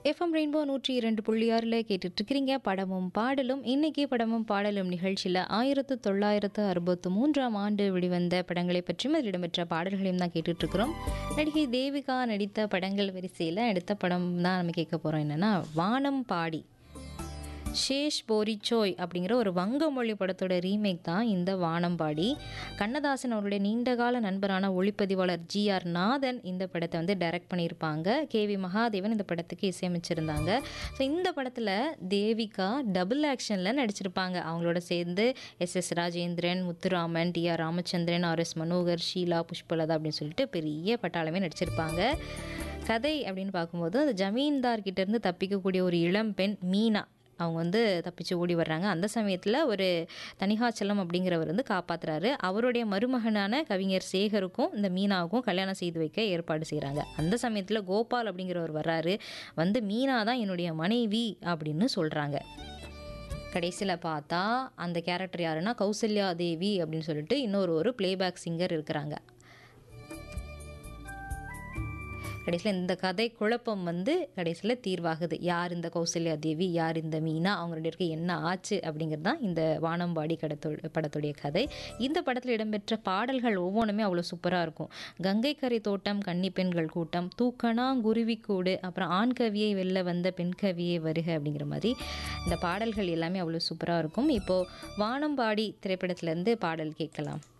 FM rainbow நூற்றி இரண்டு புள்ளி ஆறில் கேட்டுட்டு இருக்கிறீங்க படமும் பாடலும் இன்னைக்கு படமும் பாடலும் நிகழ்ச்சியில் ஆயிரத்து தொள்ளாயிரத்து அறுபத்து மூன்றாம் ஆண்டு வெளிவந்த படங்களை பற்றியும் அதில் இடம்பெற்ற பாடல்களையும் தான் கேட்டுட்டு இருக்கிறோம் நடிகை தேவிகா நடித்த படங்கள் வரிசையில் அடுத்த படம் தான் நம்ம கேட்க போகிறோம் என்னென்னா வானம் பாடி ஷேஷ் போரிச்சோய் அப்படிங்கிற ஒரு வங்க மொழி படத்தோட ரீமேக் தான் இந்த வானம்பாடி கண்ணதாசன் அவருடைய நீண்டகால நண்பரான ஒளிப்பதிவாளர் ஜி ஆர் நாதன் இந்த படத்தை வந்து டைரக்ட் பண்ணியிருப்பாங்க கே வி மகாதேவன் இந்த படத்துக்கு இசையமைச்சிருந்தாங்க ஸோ இந்த படத்தில் தேவிகா டபுள் ஆக்ஷனில் நடிச்சிருப்பாங்க அவங்களோட சேர்ந்து S S Rajendran Muthuraman T R Ramachandran R S Manohar Sheela Pushpalatha அப்படின்னு சொல்லிட்டு பெரிய பட்டாளமே நடிச்சிருப்பாங்க கதை அப்படின்னு பார்க்கும்போது அந்த ஜமீன்தார் கிட்ட இருந்து தப்பிக்கக்கூடிய ஒரு இளம் பெண் மீனா அவங்க வந்து தப்பிச்சு ஓடி வர்றாங்க அந்த சமயத்தில் ஒரு தனிகாச்சலம் அப்படிங்கிறவர் வந்து காப்பாத்துறாரு அவருடைய மருமகனான கவிஞர் சேகருக்கும் இந்த மீனாவுக்கும் கல்யாணம் செய்து வைக்க ஏற்பாடு செய்கிறாங்க அந்த சமயத்தில் கோபால் அப்படிங்கிறவர் வர்றாரு வந்து மீனா தான் என்னுடைய மனைவி அப்படின்னு சொல்கிறாங்க கடைசியில் பார்த்தா அந்த கேரக்டர் யாருன்னா கௌசல்யா தேவி அப்படின்னு சொல்லிட்டு இன்னொரு ஒரு பிளேபேக் சிங்கர் இருக்கிறாங்க கடைசியில் இந்த கதை குழப்பம் வந்து கடைசியில் தீர்வாகுது யார் இந்த கௌசல்யா தேவி யார் இந்த மீனா அவங்க ரெண்டு பேருக்கு என்ன ஆச்சு அப்படிங்கிறது தான் இந்த வானம்பாடி கடத்தோ படத்துடைய கதை இந்த படத்தில் இடம்பெற்ற பாடல்கள் ஒவ்வொன்றுமே அவ்வளோ சூப்பராக இருக்கும் கங்கை கரை தோட்டம் கன்னி பெண்கள் கூட்டம் தூக்கணா குருவிக்கூடு அப்புறம் ஆண் கவியை வெளில வந்த பெண் கவியை வருக அப்படிங்கிற மாதிரி இந்த பாடல்கள் எல்லாமே அவ்வளோ சூப்பராக இருக்கும் இப்போது வானம்பாடி திரைப்படத்துலேருந்து பாடல் கேட்கலாம்